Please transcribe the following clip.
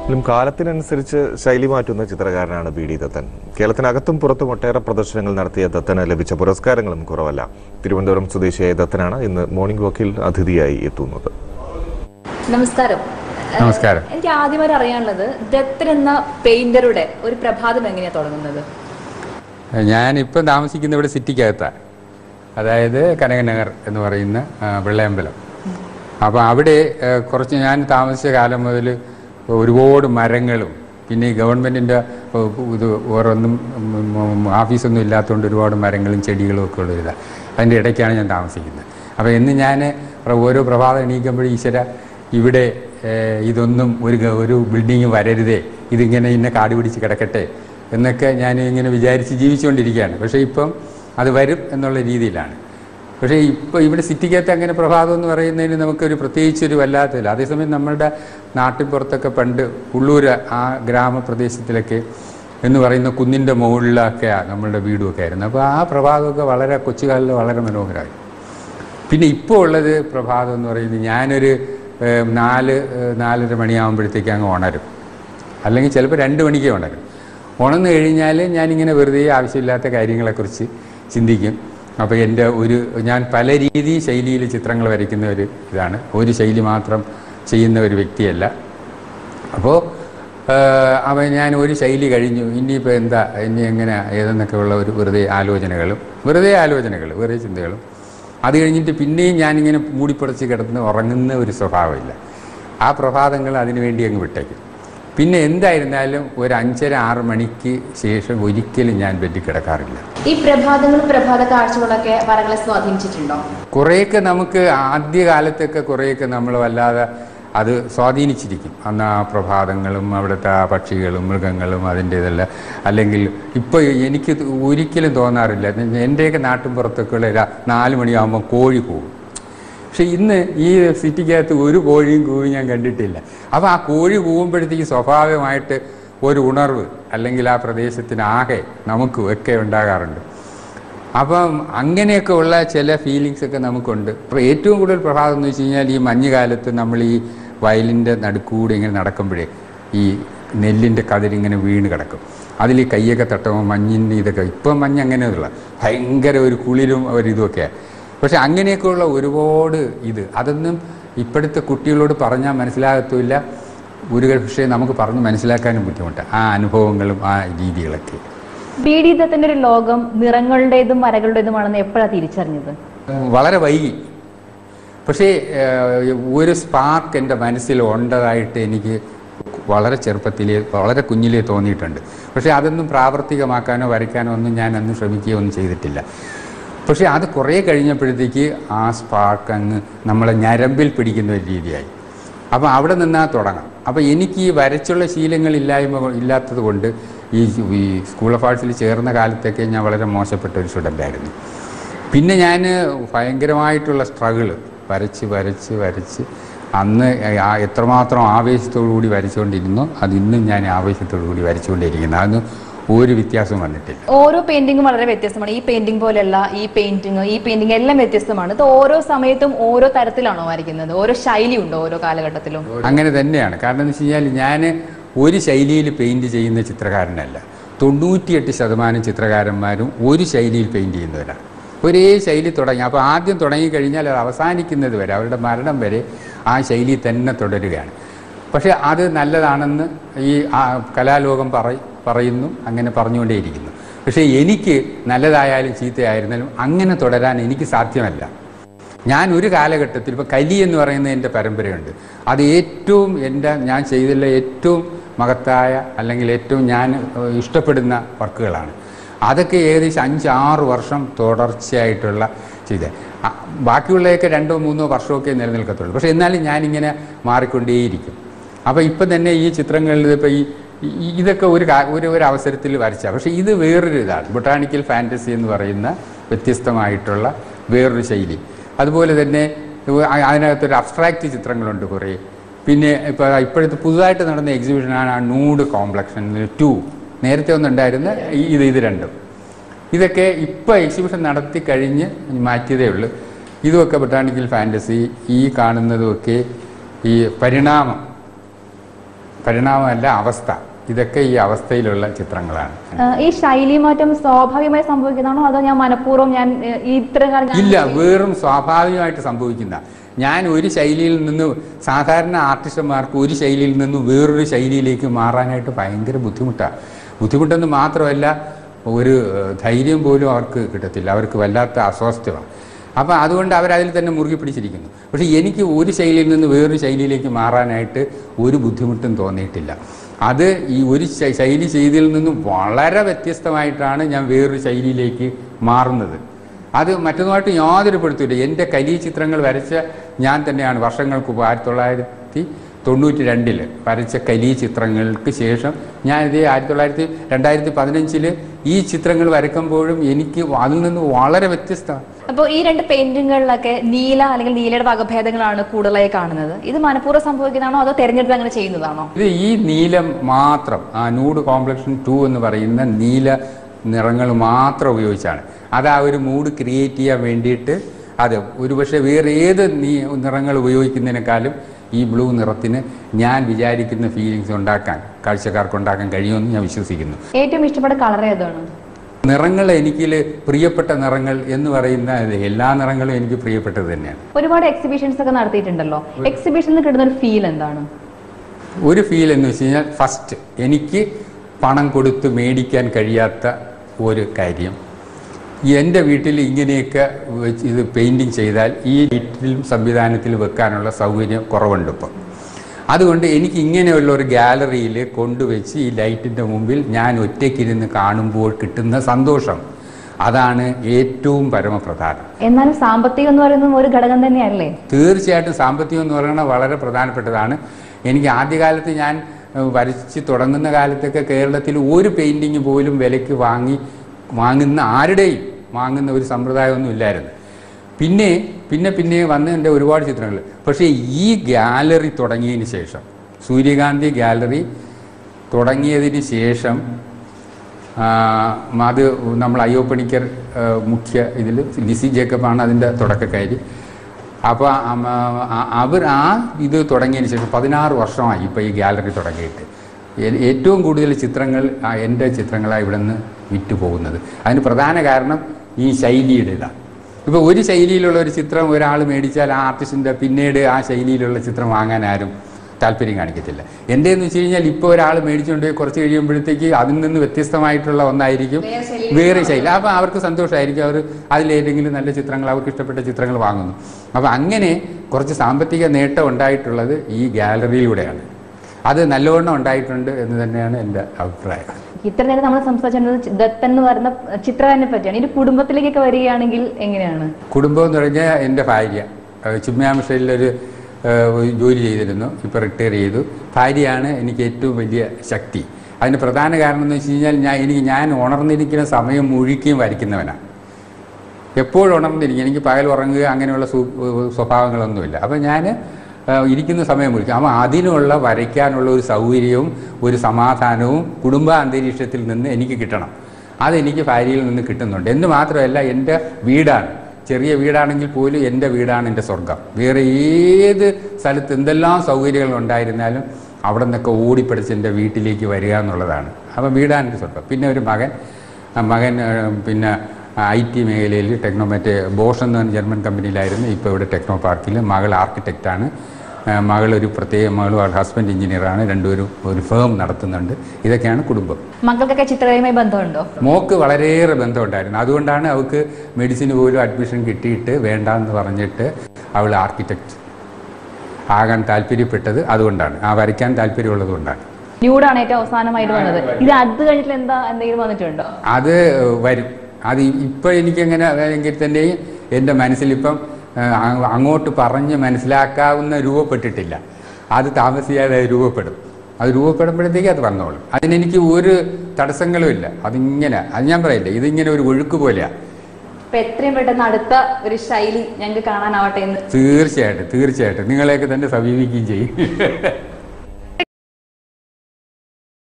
എങ്കിലും കാലത്തിനനുസരിച്ച് ശൈലി മാറ്റുന്ന ചിത്രകാരനാണ് ബി ഡി ദത്തൻ കേരളത്തിനകത്തും പുറത്തും ഒട്ടേറെ പ്രദർശനങ്ങൾ നടത്തിയ ദത്തന് ലഭിച്ച പുരസ്കാരങ്ങളും കുറവല്ല തിരുവനന്തപുരം സ്വദേശിയായ ദത്തനാണ് ഇന്ന് മോർണിംഗ് വാക്കിൽ അതിഥിയായി എത്തുന്നത് നമസ്കാരം നമസ്കാരം. ഏഹ് എനിക്ക് ആദ്യമായി അറിയാനുള്ളത് ദത്തൻ എന്ന പെയിന്ററുടെ ഒരു പ്രഭാതം എങ്ങനെയാ തുടങ്ങുന്നത് ഞാനിപ്പം താമസിക്കുന്ന ഇവിടെ സിറ്റിക്കകത്താണ് അതായത് കനകനഗർ എന്ന് പറയുന്ന ആ, വെള്ളയമ്പലം അപ്പോൾ അവിടെ ആ, കുറച്ച് ഞാൻ താമസിച്ച കാലം മുതൽ ഒരുപാട് മരങ്ങളും പിന്നെ ഈ ഗവൺമെൻറ്റിൻ്റെ ഇത് ഓരോന്നും ഉം, ഉം, ഓഫീസൊന്നും ഇല്ലാത്തതുകൊണ്ട് ഒരുപാട് മരങ്ങളും ചെടികളും ഒക്കെ ഉള്ള ഇതാണ് അതിൻ്റെ ഇടയ്ക്കാണ് ഞാൻ താമസിക്കുന്നത് അപ്പോൾ എന്ന് ഞാൻ പ്ര- ഓരോ പ്രഭാതം എണീക്കുമ്പോഴും ഈശ്വര ഇവിടെ ഏഹ്, ഇതൊന്നും ഒരു ഗ- ഒരു ബിൽഡിങ് വരരുതേ ഇതിങ്ങനെ ഇന്നെ കാട് പിടിച്ച് കിടക്കട്ടെ എന്നൊക്കെ ഞാൻ ഇങ്ങനെ വിചാരിച്ച് ജീവിച്ചുകൊണ്ടിരിക്കുകയാണ് പക്ഷേ ഇപ്പം അത് വരും എന്നുള്ള രീതിയിലാണ് പക്ഷേ ഇപ്പോൾ ഇവിടെ സിറ്റിക്കകത്ത് അങ്ങനെ പ്രഭാതം എന്ന് പറയുന്നതിന് നമുക്കൊരു പ്രത്യേകിച്ചൊരു വല്ലാത്തില്ല അതേസമയം നമ്മളുടെ നാട്ടിൻ പുറത്തൊക്കെ പണ്ട് ഉള്ളൂർ ആ ഗ്രാമപ്രദേശത്തിലൊക്കെ എന്ന് പറയുന്ന കുന്നിൻ്റെ മുകളിലൊക്കെയാണ് നമ്മളുടെ വീടുമൊക്കെ ആയിരുന്നു അപ്പോൾ ആ പ്രഭാതമൊക്കെ വളരെ കൊച്ചുകാലിൽ വളരെ മനോഹരമായി പിന്നെ ഇപ്പോൾ ഉള്ളത് പ്രഭാതം എന്ന് പറയുന്നത് ഞാനൊരു ഏഹ്, നാല് ഏഹ്, നാലര മണിയാകുമ്പോഴത്തേക്ക് അങ്ങ് ഉണരും അല്ലെങ്കിൽ ചിലപ്പോൾ രണ്ട് മണിക്ക് ഉണരും ഉണർന്നു കഴിഞ്ഞാൽ ഞാനിങ്ങനെ വെറുതെ ആവശ്യമില്ലാത്ത കാര്യങ്ങളെക്കുറിച്ച് ചിന്തിക്കും അപ്പോൾ എൻ്റെ ഒരു ഞാൻ പല രീതി ശൈലിയിൽ ചിത്രങ്ങൾ വരയ്ക്കുന്ന ഒരു ഇതാണ് ഒരു ശൈലി മാത്രം ചെയ്യുന്ന ഒരു വ്യക്തിയല്ല അപ്പോൾ അവൻ ഞാൻ ഒരു ശൈലി കഴിഞ്ഞു ഇനിയിപ്പോൾ എന്താ ഇനി എങ്ങനെ ഏതെന്നൊക്കെ ഉള്ള ഒരു വെറുതെ ആലോചനകളും വെറുതെ ആലോചനകൾ വെറുതെ ചിന്തകളും അത് കഴിഞ്ഞിട്ട് പിന്നെയും ഞാനിങ്ങനെ മൂടിപ്പുടച്ച് കിടന്ന് ഉറങ്ങുന്ന ഒരു സ്വഭാവമില്ല ആ പ്രഭാതങ്ങൾ അതിനു വേണ്ടി അങ്ങ് വിട്ടേക്കും പിന്നെ എന്തായിരുന്നാലും ഒരു അഞ്ചര ആറ് മണിക്ക് ശേഷം ഒരിക്കലും ഞാൻ ബെഡിൽ കിടക്കാറില്ല ഈ പ്രഭാതങ്ങളും പ്രഭാത കാഴ്ചകളൊക്കെ വരകളെ സ്വാധീനിച്ചിട്ടുണ്ടോ കുറേയൊക്കെ നമുക്ക് ആദ്യ കാലത്തൊക്കെ കുറേയൊക്കെ നമ്മൾ വല്ലാതെ അത് സ്വാധീനിച്ചിരിക്കും അന്ന് ആ പ്രഭാതങ്ങളും അവിടുത്തെ ആ പക്ഷികളും മൃഗങ്ങളും അതിൻ്റെ ഇതെല്ലാം അല്ലെങ്കിൽ ഇപ്പോൾ എനിക്ക് ഇത് ഒരിക്കലും തോന്നാറില്ല എൻ്റെയൊക്കെ നാട്ടിൻ പുറത്തൊക്കെ ഉള്ള രാ- നാല് മണിയാകുമ്പോൾ കോഴി പോകും പക്ഷെ ഇന്ന് ഈ സിറ്റിക്കകത്ത് ഒരു കോഴിയും കൂവി ഞാൻ കണ്ടിട്ടില്ല അപ്പോൾ ആ കോഴി കൂവുമ്പോഴത്തേക്ക് സ്വാഭാവികമായിട്ട് ഒരു ഉണർവ് അല്ലെങ്കിൽ ആ പ്രദേശത്തിന് ആകെ നമുക്കും ഒക്കെ ഉണ്ടാകാറുണ്ട് അപ്പം അങ്ങനെയൊക്കെ ഉള്ള ചില ഫീലിങ്സ് ഒക്കെ നമുക്കുണ്ട് ഇപ്പോൾ ഏറ്റവും കൂടുതൽ പ്രഭാതം എന്ന് വെച്ച് കഴിഞ്ഞാൽ ഈ മഞ്ഞുകാലത്ത് നമ്മൾ ഈ വയലിൻ്റെ നടുക്കൂടെ ഇങ്ങനെ നടക്കുമ്പോഴേ ഈ നെല്ലിൻ്റെ കതിരിങ്ങനെ വീണ് കിടക്കും അതിൽ ഈ കയ്യൊക്കെ തട്ടുമ്പോൾ മഞ്ഞിൻ്റെ ഇതൊക്കെ ഇപ്പം മഞ്ഞ് അങ്ങനെയുള്ള ഭയങ്കര ഒരു കുളിരും ഒരു ഇതുമൊക്കെയാണ് പക്ഷെ അങ്ങനെയൊക്കെയുള്ള ഒരുപാട് ഇത് അതൊന്നും ഇപ്പോഴത്തെ കുട്ടികളോട് പറഞ്ഞാൽ മനസ്സിലാകത്തുമില്ല ഒരു പക്ഷേ നമുക്ക് പറഞ്ഞ് മനസ്സിലാക്കാനും ബുദ്ധിമുട്ടാണ് ആ അനുഭവങ്ങളും ആ രീതികളൊക്കെ ബി ഡി ദത്തന്റെ ഒരു ലോകം നിറങ്ങളുടേതും വരകളുടേതുമാണെന്ന് എപ്പോഴാണ് തിരിച്ചറിഞ്ഞത് വളരെ വൈകി പക്ഷേ ഏഹ്, ഒരു സ്പാർക്ക് എൻ്റെ മനസ്സിൽ ഉണ്ടതായിട്ട് എനിക്ക് വളരെ ചെറുപ്പത്തിലേ വളരെ കുഞ്ഞിലേ തോന്നിയിട്ടുണ്ട് പക്ഷേ അതൊന്നും പ്രാവർത്തികമാക്കാനോ വരയ്ക്കാനോ ഒന്നും ഞാൻ അന്ന് ശ്രമിക്കുകയോ ഒന്നും ചെയ്തിട്ടില്ല പക്ഷേ അത് കുറേ കഴിഞ്ഞപ്പോഴത്തേക്ക് ആ സ്പാർക്ക് അങ്ങ് നമ്മളെ ഞരമ്പിൽ പിടിക്കുന്ന ഒരു രീതിയായി അപ്പോൾ അവിടെ നിന്നാ തുടങ്ങാം അപ്പോൾ എനിക്ക് ഈ വരച്ചുള്ള ശീലങ്ങളില്ലായ്മ കൊ- ഇല്ലാത്തത് കൊണ്ട് ഈ ഈ സ്കൂൾ ഓഫ് ആർട്സിൽ ചേർന്ന കാലത്തൊക്കെ ഞാൻ വളരെ മോശപ്പെട്ട ഒരു സ്റ്റുഡൻ്റായിരുന്നു പിന്നെ ഞാൻ ഭയങ്കരമായിട്ടുള്ള സ്ട്രഗിള് വരച്ച് വരച്ച് വരച്ച് അന്ന് ആ എത്രമാത്രം ആവേശത്തോടു കൂടി വരച്ചുകൊണ്ടിരുന്നോ അത് ഇന്നും ഞാൻ ആവേശത്തോടു കൂടി വരച്ചുകൊണ്ടിരിക്കുന്നു അതൊന്നും ഒരു വ്യത്യാസവും വന്നിട്ടില്ല ഓരോ പെയിന്റിങ്ങും വളരെ വ്യത്യസ്തമാണ് ഈ പെയിന്റിംഗ് പോലെയല്ല ഈ പെയിന്റിങ് ഈ പെയിന്റിംഗ് എല്ലാം വ്യത്യസ്തമാണ് ഇത് ഓരോ സമയത്തും ഓരോ തരത്തിലാണോ വരയ്ക്കുന്നത് ഓരോ ശൈലി ഉണ്ടോ ഓരോ കാലഘട്ടത്തിലും അങ്ങനെ തന്നെയാണ് കാരണം എന്ന് വെച്ച് കഴിഞ്ഞാൽ ഞാൻ ഒരു ശൈലിയിൽ പെയിൻറ് ചെയ്യുന്ന ചിത്രകാരനല്ല തൊണ്ണൂറ്റിയെട്ട് ശതമാനം ചിത്രകാരന്മാരും ഒരു ശൈലിയിൽ പെയിൻറ് ചെയ്യുന്നവരാണ് ഒരേ ശൈലി തുടങ്ങി അപ്പോൾ ആദ്യം തുടങ്ങിക്കഴിഞ്ഞാൽ അത് അവസാനിക്കുന്നത് വരെ അവരുടെ മരണം വരെ ആ ശൈലി തന്നെ തുടരുകയാണ് പക്ഷേ അത് നല്ലതാണെന്ന് ഈ ആ കലാലോകം പറ പറയുന്നു അങ്ങനെ പറഞ്ഞുകൊണ്ടേയിരിക്കുന്നു പക്ഷേ എനിക്ക് നല്ലതായാലും ചീത്തയായിരുന്നാലും അങ്ങനെ തുടരാൻ എനിക്ക് സാധ്യമല്ല ഞാൻ ഒരു കാലഘട്ടത്തിൽ ഇപ്പോൾ കലി എന്ന് പറയുന്ന എൻ്റെ പരമ്പരയുണ്ട് അത് ഏറ്റവും എൻ്റെ ഞാൻ ചെയ്തിട്ടുള്ള ഏറ്റവും മഹത്തായ അല്ലെങ്കിൽ ഏറ്റവും ഞാൻ ഏഹ്, ഇഷ്ടപ്പെടുന്ന വർക്കുകളാണ് അതൊക്കെ ഏകദേശം അഞ്ചാറ് വർഷം തുടർച്ചയായിട്ടുള്ള ചെയ്ത് ആ, ബാക്കിയുള്ളതൊക്കെ രണ്ടോ മൂന്നോ വർഷമൊക്കെ നിലനിൽക്കത്തുള്ളൂ പക്ഷേ എന്നാലും ഞാനിങ്ങനെ മാറിക്കൊണ്ടേയിരിക്കും അപ്പോൾ ഇപ്പം തന്നെ ഈ ചിത്രങ്ങളിൽ ഇപ്പോൾ ഈ ഈ- ഇതൊക്കെ ഒരു കാ- ഒരു ഒരു അവസരത്തിൽ വരച്ച പക്ഷേ ഇത് വേറൊരു ഇതാണ് ബൊട്ടാണിക്കൽ ഫാൻറ്റസി എന്ന് പറയുന്ന വ്യത്യസ്തമായിട്ടുള്ള വേറൊരു ശൈലി അതുപോലെ തന്നെ അ- അതിനകത്തൊരു അബ്സ്ട്രാക്റ്റ് ചിത്രങ്ങളുണ്ട് കുറേ പിന്നെ ഇപ്പോൾ ഇപ്പോഴത്തെ പുതുതായിട്ട് നടന്ന എക്സിബിഷനാണ് ആ നൂഡ് കോംപ്ലക്ഷൻ ടു നേരത്തെ ഒന്നുണ്ടായിരുന്ന ഈ- ഇത് ഇത് രണ്ടും ഇതൊക്കെ ഇപ്പോൾ എക്സിബിഷൻ നടത്തി കഴിഞ്ഞ് മാറ്റിയതേ ഉള്ളൂ ഇതുമൊക്കെ ബൊട്ടാണിക്കൽ ഫാൻറ്റസി ഈ കാണുന്നതുമൊക്കെ ഈ പരിണാമം പരിണാമമല്ല അവസ്ഥ ഇതൊക്കെ ഈ അവസ്ഥയിലുള്ള ചിത്രങ്ങളാണ് ആ, ഈ ശൈലി മാറ്റം സ്വാഭാവികമായി സംഭവിക്കുന്നതാണോ അതോ ഞാൻ മനഃപൂർവ്വം ഞാൻ ഏ, ഈ ഇത്രയും കാലം ഞാൻ ഇല്ല വെറും സ്വാഭാവികമായിട്ട് സംഭവിക്കുന്ന ഞാൻ ഒരു ശൈലിയിൽ നിന്ന് സാധാരണ ആർട്ടിസ്റ്റന്മാർക്ക് ഒരു ശൈലിയിൽ നിന്ന് വേറൊരു ശൈലിയിലേക്ക് മാറാനായിട്ട് ഭയങ്കര ബുദ്ധിമുട്ടാണ് ബുദ്ധിമുട്ടെന്ന് മാത്രമല്ല ഒരു ഏഹ്, ധൈര്യം പോലും അവർക്ക് കിട്ടത്തില്ല അവർക്ക് വല്ലാത്ത അസ്വാസ്ഥ്യമാണ് അപ്പോൾ അതുകൊണ്ട് അവരതിൽ തന്നെ മുറുകി പിടിച്ചിരിക്കുന്നു പക്ഷേ എനിക്ക് ഒരു ശൈലിയിൽ നിന്ന് വേറൊരു ശൈലിയിലേക്ക് മാറാനായിട്ട് ഒരു ബുദ്ധിമുട്ടും തോന്നിയിട്ടില്ല അത് ഈ ഒരു ശൈ- ശൈലി ചെയ്തതിൽ നിന്നും വളരെ വ്യത്യസ്തമായിട്ടാണ് ഞാൻ വേറൊരു ശൈലിയിലേക്ക് മാറുന്നത് അത് മറ്റൊന്നുമായിട്ട് യാതൊരു പെടുത്തില്ല എൻ്റെ കലി ചിത്രങ്ങൾ വരച്ച ഞാൻ തന്നെയാണ് വർഷങ്ങൾക്ക് മുമ്പ് ആയിരത്തി തൊള്ളായിരത്തി തൊണ്ണൂറ്റി രണ്ടിൽ വരച്ച കലി ചിത്രങ്ങൾക്ക് ശേഷം ഞാനിത് ആയിരത്തി തൊള്ളായിരത്തി രണ്ടായിരത്തി പതിനഞ്ചിൽ ഈ ചിത്രങ്ങൾ വരക്കുമ്പോഴും എനിക്ക് അതിൽ നിന്ന് വളരെ വ്യത്യസ്തമാണ് അപ്പോൾ ഈ രണ്ട് പെയിന്റിങ്ങുകളിലൊക്കെ നീല അല്ലെങ്കിൽ നീലയുടെ വകഭേദങ്ങളാണ് കൂടുതലായി കാണുന്നത് ഇത് മനഃപൂർവ്വം സംഭവിക്കുന്നതാണോ അതോ തെരഞ്ഞെടുത്ത് അങ്ങനെ ചെയ്യുന്നതാണോ ഇത് ഈ നീലം മാത്രം ആ നൂഡ് കോംപ്ലക്ഷൻ ടു എന്ന് പറയുന്ന നീല നിറങ്ങൾ മാത്രം ഉപയോഗിച്ചാണ് അത് ആ ഒരു മൂഡ് ക്രിയേറ്റ് ചെയ്യാൻ വേണ്ടിയിട്ട് അത് ഒരുപക്ഷെ വേറെ ഏത് നീ നിറങ്ങൾ ഉപയോഗിക്കുന്നതിനേക്കാളും ഈ ബ്ലൂ നിറത്തിന് ഞാൻ വിചാരിക്കുന്ന ഫീലിങ്സ് ഉണ്ടാക്കാൻ കാഴ്ചക്കാർക്ക് ഉണ്ടാക്കാൻ കഴിയുമെന്ന് ഞാൻ വിശ്വസിക്കുന്നു ഏറ്റവും ഇഷ്ടപ്പെട്ട കളർ ഏതാണ് നിറങ്ങൾ എനിക്ക് പ്രിയപ്പെട്ട നിറങ്ങൾ എന്ന് പറയുന്ന എല്ലാ നിറങ്ങളും എനിക്ക് പ്രിയപ്പെട്ടത് തന്നെയാണ് ഒരുപാട് എക്സിബിഷൻസ് ഒക്കെ നടത്തിയിട്ടുണ്ടല്ലോ എക്സിബിഷനിൽ കിട്ടുന്ന ഒരു ഫീൽ എന്താണ് ഒരു ഫീൽ എന്ന് വെച്ച് കഴിഞ്ഞാൽ ഫസ്റ്റ് എനിക്ക് പണം കൊടുത്ത് മേടിക്കാൻ കഴിയാത്ത ഒരു കാര്യം എൻ്റെ വീട്ടിൽ ഇങ്ങനെയൊക്കെ വെച്ച് ഇത് പെയിൻറ്റിങ് ചെയ്താൽ ഈ ലൈറ്റിലും സംവിധാനത്തിൽ വെക്കാനുള്ള സൗകര്യം കുറവുണ്ട് ഇപ്പം അതുകൊണ്ട് എനിക്ക് ഇങ്ങനെയുള്ള ഒരു ഗാലറിയിൽ കൊണ്ടുവച്ച് ഈ ലൈറ്റിൻ്റെ മുമ്പിൽ ഞാൻ ഒറ്റയ്ക്കിരുന്ന് കാണുമ്പോൾ കിട്ടുന്ന സന്തോഷം അതാണ് ഏറ്റവും പരമപ്രധാനം എന്നാലും സാമ്പത്തികം എന്ന് പറയുന്നത് ഒരു ഘടകം തന്നെയല്ലേ തീർച്ചയായിട്ടും സാമ്പത്തികം എന്ന് പറയുന്നത് വളരെ പ്രധാനപ്പെട്ടതാണ് എനിക്ക് ആദ്യകാലത്ത് ഞാൻ ഏഹ്, വരച്ച് തുടങ്ങുന്ന കാലത്തൊക്കെ കേരളത്തിൽ ഒരു പെയിൻറ്റിങ് പോലും വിലയ്ക്ക് വാങ്ങി വാങ്ങുന്ന ആരുടെയും വാങ്ങുന്ന ഒരു സമ്പ്രദായമൊന്നും ഇല്ലായിരുന്നു പിന്നെ പിന്നെ പിന്നെ വന്ന എൻ്റെ ഒരുപാട് ചിത്രങ്ങൾ പക്ഷേ ഈ ഗാലറി തുടങ്ങിയതിന് ശേഷം സൂര്യകാന്തി ഗാലറി തുടങ്ങിയതിന് ശേഷം ആ, അത് നമ്മൾ അയ്യോപ്പണിക്കർ ആ, മുഖ്യ ഇതിൽ ലിസി ജേക്കബാണ് അതിൻ്റെ തുടക്കക്കാരി അപ്പോൾ അവർ ആ ഇത് തുടങ്ങിയതിന് ശേഷം പതിനാറ് വർഷമായി ഇപ്പോൾ ഈ ഗാലറി തുടങ്ങിയിട്ട് എ- ഏറ്റവും കൂടുതൽ ചിത്രങ്ങൾ ആ, എൻ്റെ ചിത്രങ്ങളാണ് ഇവിടെ നിന്ന് വിറ്റ് പോകുന്നത് അതിന് പ്രധാന കാരണം ഈ ശൈലിയുടേതാണ് ഇപ്പോൾ ഒരു ശൈലിയിലുള്ള ഒരു ചിത്രം ഒരാൾ മേടിച്ചാൽ ആ ആർട്ടിസ്റ്റിൻ്റെ പിന്നീട് ആ ശൈലിയിലുള്ള ചിത്രം വാങ്ങാൻ ആരും താല്പര്യം കാണിക്കത്തില്ല എൻ്റെ എന്ന് വെച്ച് കഴിഞ്ഞാൽ ഇപ്പോൾ ഒരാൾ മേടിച്ചുകൊണ്ട് പോയി കുറച്ച് കഴിയുമ്പോഴത്തേക്ക് അതിൽ നിന്ന് വ്യത്യസ്തമായിട്ടുള്ള ഒന്നായിരിക്കും വേറെ ശൈലി അപ്പോൾ അവർക്ക് സന്തോഷമായിരിക്കും അവർ അതിലേതെങ്കിലും നല്ല ചിത്രങ്ങൾ അവർക്ക് ഇഷ്ടപ്പെട്ട ചിത്രങ്ങൾ വാങ്ങുന്നു അപ്പോൾ അങ്ങനെ കുറച്ച് സാമ്പത്തിക നേട്ടം ഉണ്ടായിട്ടുള്ളത് ഈ ഗാലറിയിലൂടെയാണ് അത് നല്ലവണ്ണം ഉണ്ടായിട്ടുണ്ട് എന്ന് തന്നെയാണ് എൻ്റെ അഭിപ്രായം ഇത്ര നേരം നമ്മൾ സംസാരിച്ചത് ദത്തൻ എന്ന് പറയുന്ന ചിത്രകാരനെ പറ്റിയാണ് ഇനി കുടുംബത്തിലേക്കൊക്കെ വരികയാണെങ്കിൽ എങ്ങനെയാണ് കുടുംബം എന്ന് പറഞ്ഞാൽ എൻ്റെ ഭാര്യ ഏഹ് ചിന്മയാമിഷയിലൊരു ഏഹ് ഒരു ജോലി ചെയ്തിരുന്നു ഇപ്പോൾ റിട്ടയർ ചെയ്തു ഭാര്യയാണ് എനിക്ക് ഏറ്റവും വലിയ ശക്തി അതിന് പ്രധാന കാരണം എന്ന് വെച്ച് കഴിഞ്ഞാൽ ഞാൻ എനിക്ക് ഞാൻ ഉണർന്നിരിക്കുന്ന സമയം മുഴുക്കിയും വരയ്ക്കുന്നവനാണ് എപ്പോഴും ഉണർന്നിരിക്കും എനിക്ക് പകൽ ഉറങ്ങുക അങ്ങനെയുള്ള സു സ്വഭാവങ്ങളൊന്നുമില്ല അപ്പം ഞാൻ ഇരിക്കുന്ന സമയം മുഴുക്കും അപ്പം അതിനുള്ള വരയ്ക്കാനുള്ള ഒരു സൗകര്യവും ഒരു സമാധാനവും കുടുംബ അന്തരീക്ഷത്തിൽ നിന്ന് എനിക്ക് കിട്ടണം അതെനിക്ക് ഭാര്യയിൽ നിന്ന് കിട്ടുന്നുണ്ട് എന്ന് മാത്രമല്ല എൻ്റെ വീടാണ് ചെറിയ വീടാണെങ്കിൽ പോലും എൻ്റെ വീടാണ് എൻ്റെ സ്വർഗം വേറെ ഏത് സ്ഥലത്ത് എന്തെല്ലാം സൗകര്യങ്ങൾ ഉണ്ടായിരുന്നാലും അവിടെ നിന്നൊക്കെ ഓടിപ്പടിച്ച് എൻ്റെ വീട്ടിലേക്ക് വരിക എന്നുള്ളതാണ് അപ്പം വീടാണ് എൻ്റെ സ്വർഗം പിന്നെ ഒരു മകൻ ആ മകൻ ആ, പിന്നെ ഐ ടി മേഖലയിൽ ടെക്നോ മറ്റേ ബോഷ് എന്ന ജർമ്മൻ കമ്പനിയിലായിരുന്നു ഇപ്പോൾ ഇവിടെ ടെക്നോ പാർക്കിൽ മകൾ ആർക്കിടെക്റ്റാണ് മകൾ ഒരു പ്രത്യേക മകളും ഹസ്ബൻഡ് എഞ്ചിനീയറാണ് രണ്ടുപേരും ഒരു ഫേം നടത്തുന്നുണ്ട് ഇതൊക്കെയാണ് കുടുംബം മക്കൾക്കൊക്കെ ചിത്രകലയുമായി ബന്ധമുണ്ടോ മോക്ക് വളരെയേറെ ബന്ധമുണ്ടായിരുന്നു അതുകൊണ്ടാണ് അവൾക്ക് മെഡിസിന് പോലും അഡ്മിഷൻ കിട്ടിയിട്ട് വേണ്ടാന്ന് പറഞ്ഞിട്ട് അവൾ ആർക്കിടെക്റ്റ് ആകാൻ താല്പര്യപ്പെട്ടത് അതുകൊണ്ടാണ് ആ വരയ്ക്കാൻ താല്പര്യമുള്ളത് കൊണ്ടാണ് ന്യൂഡാണ് ഏറ്റവും അവസാനമായിട്ട് വന്നത് ഇത് അത് കഴിഞ്ഞിട്ട് എന്താ എന്തെങ്കിലും വന്നിട്ടുണ്ടോ അത് വരും അത് ഇപ്പം എനിക്കങ്ങനെ എങ്കിൽ തന്നെയും എൻ്റെ മനസ്സിലിപ്പം ആ, അ- അങ്ങോട്ട് പറഞ്ഞ് മനസ്സിലാക്കാവുന്ന രൂപപ്പെട്ടിട്ടില്ല അത് താമസിയാതെ അത് രൂപപ്പെടും അത് രൂപപ്പെടുമ്പോഴത്തേക്ക് അത് വന്നോളും അതിനെനിക്ക് ഒരു തടസ്സങ്ങളും ഇല്ല അതിങ്ങനെ അത് ഞാൻ പറയില്ല ഇതിങ്ങനെ ഒരു ഒഴുക്ക് പോലെയാണ് അപ്പൊ എത്രയും പെട്ടെന്ന് അടുത്ത ഒരു ശൈലി ഞങ്ങൾക്ക് കാണാനാവട്ടെ എന്ന് തീർച്ചയായിട്ടും തീർച്ചയായിട്ടും നിങ്ങളെയൊക്കെ തന്നെ സമീപിക്കുകയും ചെയ്യും